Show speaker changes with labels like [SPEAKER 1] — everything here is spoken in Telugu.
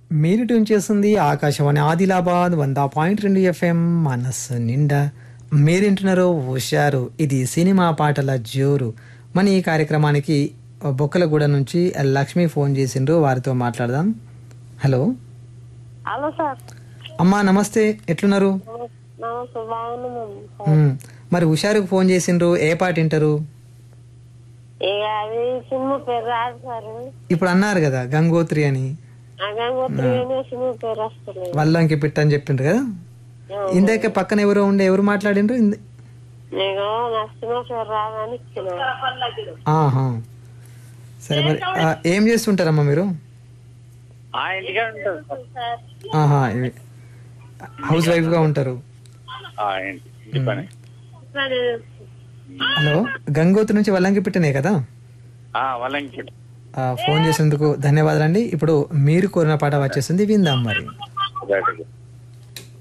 [SPEAKER 1] మీరు ట్యూన్ చేస్తుంది ఆకాశవాణి ఆదిలాబాద్ వంద పాయింట్ రెండు ఎఫ్ఎం మనస్సు నిండా మీరింటున్నారు హుషారు ఇది సినిమా పాటల జోరు మన ఈ కార్యక్రమానికి బొక్కలగూడ నుంచి లక్ష్మి ఫోన్ చేసిండ్రు వారితో మాట్లాడదాం హలో
[SPEAKER 2] హలో సార్
[SPEAKER 1] అమ్మా నమస్తే ఎట్లున్నారు
[SPEAKER 2] నమస్తే బాగున్నాం
[SPEAKER 1] మ్, మరి హుషారుకు ఫోన్ చేసిండ్రు ఏ పాట వింటారు
[SPEAKER 2] ఇక అది సినిమా పేరు రాదు సార్
[SPEAKER 1] ఇప్పుడు అన్నారు కదా గంగోత్రి అని
[SPEAKER 2] గంగోత్రి అనే సినిమా పేరు వస్తలేదు
[SPEAKER 1] వల్లంకి పిట్ట అని చెప్పిండ్రు కదా ఇందాక పక్కన ఎవరో ఉండే ఎవరు మాట్లాడిండ్రు ఇంద-
[SPEAKER 2] నేను నా సినిమా పేరు రాదని ఇచ్చిన
[SPEAKER 1] ఆహా సరే మరి ఆ, ఏం చేస్తుంటారమ్మా మీరు
[SPEAKER 3] ఆ ఇంటికే ఉంటుంది సార్.
[SPEAKER 1] ఆహా ఇవి- హౌస్ వైఫ్ గా ఉంటారు
[SPEAKER 3] ఆ ఇంటి ఇంటి పని
[SPEAKER 1] హలో గంగోత్రి నుంచి వల్లంకి పిట్టనే కదా
[SPEAKER 3] ఆ వాళ్ళకి
[SPEAKER 1] ఆ, ఫోన్ చేసినందుకు ధన్యవాదాలండి ఇప్పుడు మీరు కోరిన పాట వచ్చేసింది విందాం మరి
[SPEAKER 3] పెట్టు